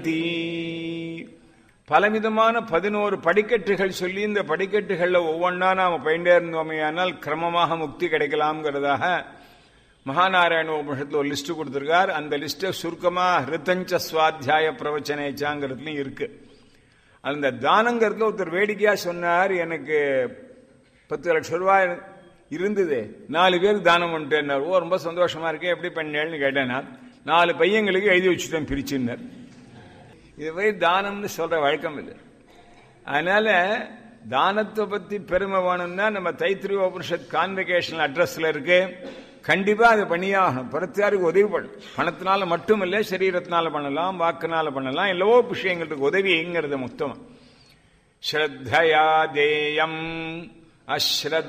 பலவிதமான பதினோரு படிக்கட்டுகள் சொல்லி இந்த படிக்கட்டுகள்ல ஒவ்வொன்றா நாம பயின்றே இருந்தோமையானால் கிரமமாக முக்தி கிடைக்கலாம்ங்கிறதாக மகாநாராயண உபனிஷத்துல ஒரு லிஸ்ட் கொடுத்திருக்கார் அந்த லிஸ்ட சுருக்கமா ஹிருத்தஞ்ச சுவாத்தியாய பிரவச்சனேச்சாங்கிறதுலயும் இருக்கு அந்த தானங்கிறதுல ஒருத்தர் வேடிக்கையா சொன்னார் எனக்கு பத்து லட்சம் ரூபாய் இருந்தது நாலு பேர் தானம் பண்ணிட்டேன்னார் ஓ ரொம்ப சந்தோஷமா இருக்கே எப்படி பண்ணேன்னு கேட்டேன் நான் நாலு பையங்களுக்கு எழுதி வச்சுட்டேன் பிரிச்சுன்னார் இது போய் தானம்னு சொல்ற வழக்கம் இல்லை அதனால தானத்தை பத்தி பெருமை வேணும்னா நம்ம தைத்திரி உபனிஷத் கான்வெகேஷன் அட்ரஸ்ல இருக்கு கண்டிப்பா அதை பண்ணியாகணும் பரத்தியாருக்கு உதவி பண்ணும் பணத்தினால மட்டும் இல்லை சரீரத்தினால பண்ணலாம் வாக்குனால பண்ணலாம் எல்லவோ விஷயங்களுக்கு உதவிங்கிறது மொத்தம் ஸ்ரத்தையா தேயம் அஸ்ரத்